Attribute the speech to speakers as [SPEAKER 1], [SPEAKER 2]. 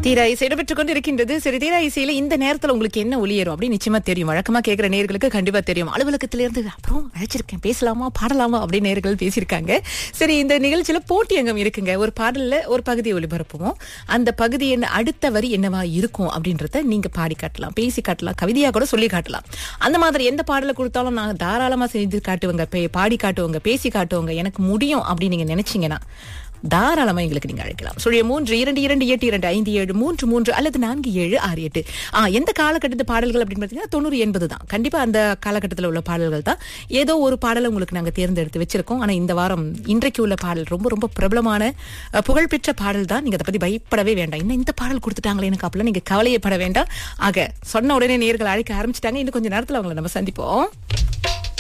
[SPEAKER 1] தீரா இசை இடம்பெற்றுக் கொண்டு இருக்கின்றது சரி தீரா இசையில இந்த நேரத்துல உங்களுக்கு என்ன ஒளியரும் அப்படின்னு நிச்சயமா தெரியும் வழக்கமா கேட்கிற நேர்களுக்கு கண்டிப்பா தெரியும் அலுவலகத்துல இருந்து அப்புறம் அழைச்சிருக்கேன் பேசலாமா பாடலாமா அப்படின்னு நேர்கள் பேசியிருக்காங்க சரி இந்த நிகழ்ச்சியில போட்டி அங்கம் இருக்குங்க ஒரு பாடல்ல ஒரு பகுதியை ஒளிபரப்புவோம் அந்த பகுதியின் அடுத்த வரி என்னவா இருக்கும் அப்படின்றத நீங்க பாடி காட்டலாம் பேசி காட்டலாம் கவிதையா கூட சொல்லி காட்டலாம் அந்த மாதிரி எந்த பாடலை கொடுத்தாலும் நான் தாராளமா செஞ்சு காட்டுவேங்க பே- பாடி காட்டுவாங்க பேசி காட்டுவாங்க எனக்கு முடியும் அப்படின்னு நீங்க நினைச்சீங்கன்னா தாராளமா எங்களுக்கு நீங்க அழைக்கலாம் சுழிய மூன்று இரண்டு இரண்டு எட்டு இரண்டு ஐந்து ஏழு மூன்று மூன்று அல்லது நான்கு ஏழு ஆறு எட்டு ஆ எந்த காலகட்டத்து பாடல்கள் அப்படின்னு பார்த்தீங்கன்னா தொண்ணூறு எண்பது தான் கண்டிப்பா அந்த காலகட்டத்தில் உள்ள பாடல்கள் தான் ஏதோ ஒரு பாடலை உங்களுக்கு நாங்க தேர்ந்தெடுத்து வச்சிருக்கோம் ஆனா இந்த வாரம் இன்றைக்கு உள்ள பாடல் ரொம்ப ரொம்ப பிரபலமான அஹ், புகழ்பெற்ற பாடல் தான் நீங்க அதை பத்தி பயப்படவே வேண்டாம் இன்னும் இந்த பாடல் கொடுத்துட்டாங்களே எனக்கு அப்பெல்லாம் நீங்க கவலையப்பட வேண்டாம் ஆக சொன்ன உடனே நேர்கள் அழைக்க ஆரம்பிச்சிட்டாங்க இன்னும் கொஞ்ச நேரத்துல அவங்களை நம்ம சந்திப்போம்